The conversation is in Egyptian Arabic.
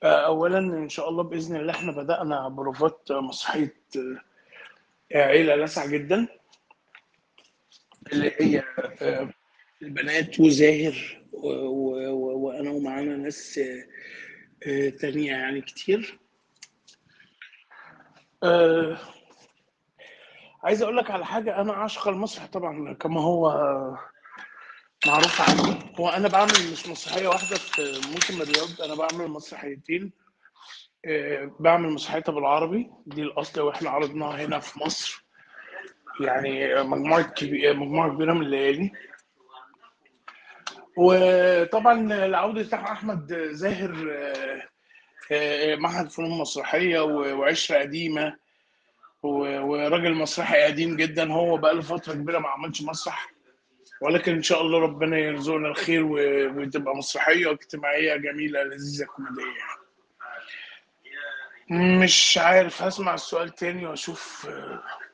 آه، اولا ان شاء الله باذن الله احنا بدانا بروفات مسرحيه آه، عيله لسع جدا اللي هي آه، البنات وزاهر و- و- و- وانا ومعانا ناس آه، آه، تانية يعني كتير آه، عايز اقول لك على حاجه انا عاشق المسرح طبعا كما هو آه، معروف عني هو انا بعمل مش مسرحيه واحده في موسم الرياض انا بعمل مسرحيتين آه، بعمل مسرحيتها بالعربي دي الاصل واحنا عرضناها هنا في مصر يعني مجموعه كبيره مجموعه كبيره من الليالي وطبعا العوده احمد زاهر آه، آه، معهد فنون مسرحيه و- وعشره قديمه و- وراجل مسرحي قديم جدا هو بقى له فتره كبيره ما عملش مسرح ولكن ان شاء الله ربنا يرزقنا الخير و- وتبقى مسرحيه اجتماعيه جميله لذيذه كوميديه مش عارف هسمع السؤال تاني واشوف آه،